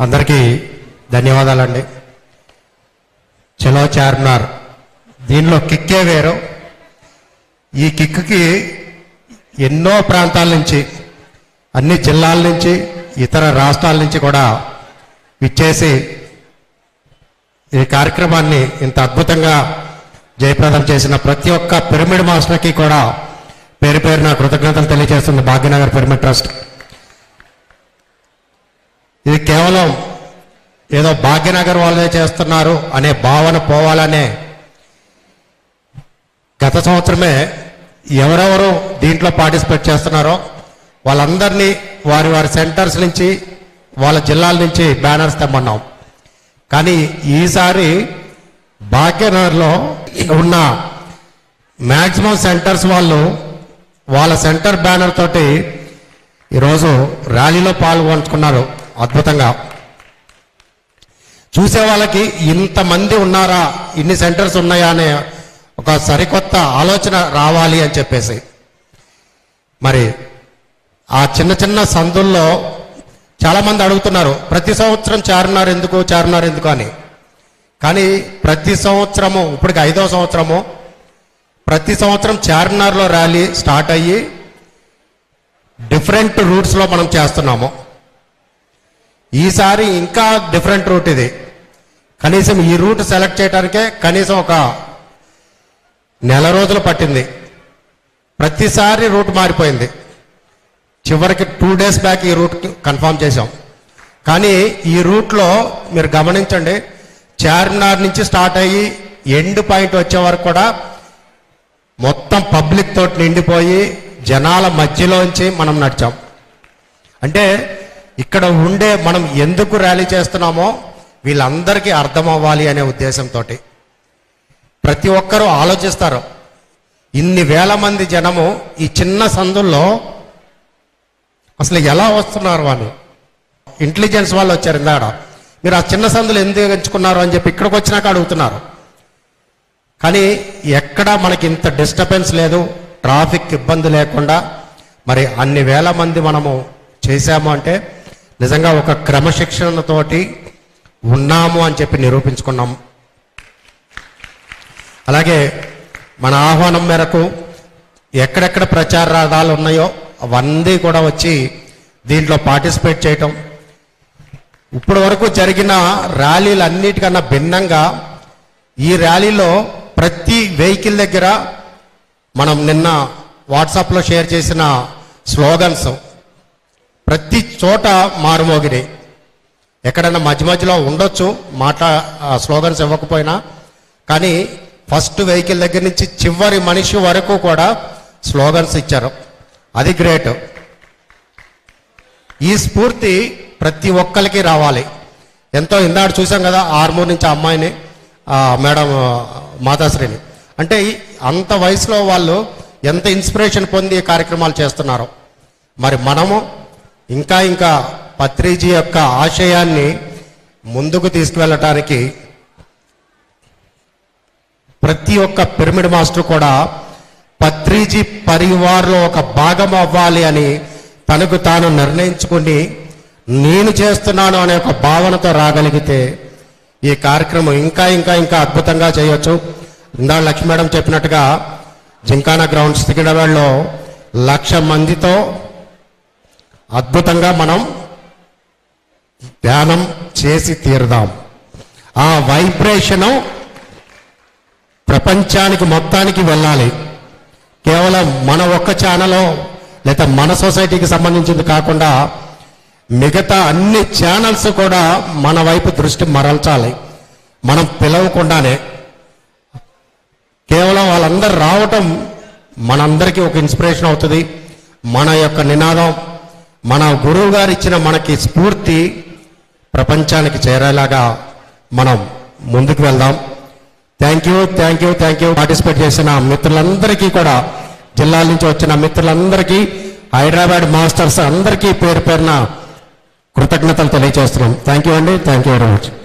అందరికీ ధన్యవాదాలండి చలో చార్మినార్ దీనిలో కిక్కే వేరు ఈ కిక్కి ఎన్నో ప్రాంతాల నుంచి అన్ని జిల్లాల నుంచి ఇతర రాష్ట్రాల నుంచి కూడా విచ్చేసి ఈ కార్యక్రమాన్ని ఇంత అద్భుతంగా జయప్రదం చేసిన ప్రతి ఒక్క పిరమిడ్ మాస్టర్కి కూడా పేరు పేరున కృతజ్ఞతలు తెలియజేస్తుంది భాగ్యనగర్ పిరమిడ్ ట్రస్ట్ ఇది కేవలం ఏదో భాగ్యనగర్ వాళ్ళే చేస్తున్నారు అనే భావన పోవాలనే గత సంవత్సరమే ఎవరెవరు దీంట్లో పార్టిసిపేట్ చేస్తున్నారో వాళ్ళందరినీ వారి వారి సెంటర్స్ నుంచి వాళ్ళ జిల్లాల నుంచి బ్యానర్స్ తెమ్మన్నాం కానీ ఈసారి భాగ్యనగర్లో ఉన్న మ్యాక్సిమం సెంటర్స్ వాళ్ళు వాళ్ళ సెంటర్ బ్యానర్ తోటి ఈరోజు ర్యాలీలో పాల్గొంచుకున్నారు అద్భుతంగా చూసే వాళ్ళకి ఇంతమంది ఉన్నారా ఇన్ని సెంటర్స్ ఉన్నాయా అనే ఒక సరికొత్త ఆలోచన రావాలి అని చెప్పేసి మరి ఆ చిన్న చిన్న సందుల్లో చాలామంది అడుగుతున్నారు ప్రతి సంవత్సరం చార్మినార్ ఎందుకు చార్మినార్ ఎందుకు అని కానీ ప్రతి సంవత్సరము ఇప్పటికి ఐదో సంవత్సరము ప్రతి సంవత్సరం చార్మినార్లో ర్యాలీ స్టార్ట్ అయ్యి డిఫరెంట్ రూట్స్లో మనం చేస్తున్నాము ఈసారి ఇంకా డిఫరెంట్ రూట్ ఇది కనీసం ఈ రూట్ సెలెక్ట్ చేయడానికే కనీసం ఒక నెల రోజులు పట్టింది ప్రతిసారి రూట్ మారిపోయింది చివరికి టూ డేస్ బ్యాక్ ఈ రూట్ కన్ఫర్మ్ చేశాం కానీ ఈ రూట్లో మీరు గమనించండి చార్మినార్ నుంచి స్టార్ట్ అయ్యి ఎండ్ పాయింట్ వచ్చే వరకు కూడా మొత్తం పబ్లిక్ తోటి నిండిపోయి జనాల మధ్యలోంచి మనం నడిచాం అంటే ఇక్కడ ఉండే మనం ఎందుకు ర్యాలీ చేస్తున్నామో వీళ్ళందరికీ అర్థం అవ్వాలి అనే ఉద్దేశంతో ప్రతి ఒక్కరూ ఆలోచిస్తారు ఇన్ని వేల మంది జనము ఈ చిన్న సందుల్లో అసలు ఎలా వస్తున్నారు వాళ్ళు ఇంటెలిజెన్స్ వాళ్ళు వచ్చారు ఇందాడ మీరు ఆ చిన్న సందులు ఎందుకు ఎంచుకున్నారు అని చెప్పి ఇక్కడికి వచ్చినాక అడుగుతున్నారు కానీ ఎక్కడ మనకి ఇంత డిస్టర్బెన్స్ లేదు ట్రాఫిక్ ఇబ్బంది లేకుండా మరి అన్ని వేల మంది మనము చేశాము అంటే నిజంగా ఒక క్రమశిక్షణతోటి ఉన్నాము అని చెప్పి నిరూపించుకున్నాం అలాగే మన ఆహ్వానం మేరకు ఎక్కడెక్కడ ప్రచార రథాలు ఉన్నాయో అవన్నీ కూడా వచ్చి దీంట్లో పార్టిసిపేట్ చేయటం ఇప్పటి వరకు జరిగిన ర్యాలీలన్నిటికన్నా భిన్నంగా ఈ ర్యాలీలో ప్రతి వెహికల్ దగ్గర మనం నిన్న వాట్సాప్లో షేర్ చేసిన స్లోగన్స్ ప్రతి చోట మారుమోగినాయి ఎక్కడైనా మధ్య మధ్యలో ఉండొచ్చు మాట్లా స్లోగన్స్ ఇవ్వకపోయినా కానీ ఫస్ట్ వెహికల్ దగ్గర నుంచి చివరి మనిషి వరకు కూడా స్లోగన్స్ ఇచ్చారు అది గ్రేట్ ఈ స్ఫూర్తి ప్రతి ఒక్కరికి రావాలి ఎంతో ఇందాడు చూసాం కదా ఆర్మూర్ నుంచి ఆ అమ్మాయిని ఆ మేడం ఆ, మాతాశ్రీని అంటే ఈ- అంత వయసులో వాళ్ళు ఎంత ఇన్స్పిరేషన్ పొంది ఈ కార్యక్రమాలు చేస్తున్నారు మరి మనము ఇంకా ఇంకా పత్రిజీ యొక్క ఆశయాన్ని ముందుకు తీసుకువెళ్ళటానికి ప్రతి ఒక్క పిరమిడ్ మాస్టర్ కూడా పత్రిజీ పరివార్లో ఒక భాగం అవ్వాలి అని తనకు తాను నిర్ణయించుకుని నేను చేస్తున్నాను అనే ఒక భావనతో రాగలిగితే ఈ కార్యక్రమం ఇంకా ఇంకా ఇంకా అద్భుతంగా చేయొచ్చు ఇందాక లక్ష్మీ మేడం చెప్పినట్టుగా జింకానా గ్రౌండ్స్ సికింద్రాబాద్లో లక్ష మందితో అద్భుతంగా మనం ధ్యానం చేసి తీరుదాం ఆ వైబ్రేషను ప్రపంచానికి మొత్తానికి వెళ్ళాలి కేవలం మన ఒక్క ఛానలో లేదా మన సొసైటీకి సంబంధించింది కాకుండా మిగతా అన్ని ఛానల్స్ కూడా మన వైపు దృష్టి మరల్చాలి మనం పిలవకుండానే కేవలం వాళ్ళందరూ రావటం మనందరికీ ఒక ఇన్స్పిరేషన్ అవుతుంది మన యొక్క నినాదం మన గురువు గారు ఇచ్చిన మనకి స్ఫూర్తి ప్రపంచానికి చేరేలాగా మనం ముందుకు వెళ్దాం thank you thank you thank you participate చేసిన మిత్రులందరికీ కూడా జిల్లాల నుంచి వచ్చిన మిత్రులందరికీ హైదరాబాద్ మాస్టర్స్ అందరికీ పేరు పేరున కృతజ్ఞతలు తెలియజేస్తున్నాం థ్యాంక్ యూ అండి థ్యాంక్ యూ వెరీ మచ్